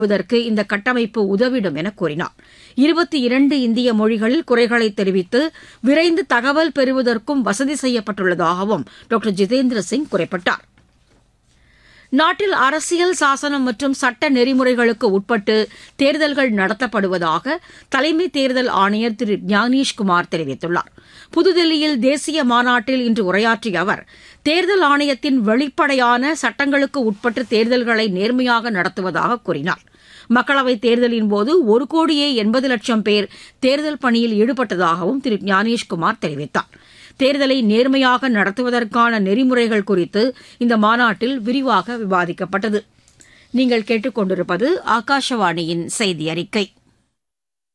பெறுவதற்கு இந்த கட்டமைப்பு உதவிடும் என கூறினார் இருபத்தி இரண்டு இந்திய மொழிகளில் குறைகளை தெரிவித்து விரைந்து தகவல் பெறுவதற்கும் வசதி செய்யப்பட்டுள்ளதாகவும் டாக்டர் ஜிதேந்திர சிங் குறிப்பிட்டார் நாட்டில் அரசியல் சாசனம் மற்றும் சட்ட நெறிமுறைகளுக்கு உட்பட்டு தேர்தல்கள் நடத்தப்படுவதாக தலைமை தேர்தல் ஆணையர் திரு ஞானேஷ்குமார் தெரிவித்துள்ளார் புதுதில்லியில் தேசிய மாநாட்டில் இன்று உரையாற்றிய அவர் தேர்தல் ஆணையத்தின் வெளிப்படையான சட்டங்களுக்கு உட்பட்டு தேர்தல்களை நேர்மையாக நடத்துவதாக கூறினார் மக்களவைத் தேர்தலின் போது ஒரு கோடியே எண்பது லட்சம் பேர் தேர்தல் பணியில் ஈடுபட்டதாகவும் திரு ஞானேஷ்குமார் தெரிவித்தார் தேர்தலை நேர்மையாக நடத்துவதற்கான நெறிமுறைகள் குறித்து இந்த மாநாட்டில் விரிவாக விவாதிக்கப்பட்டது நீங்கள் கேட்டுக்கொண்டிருப்பது ஆகாஷவாணியின் செய்தி அறிக்கை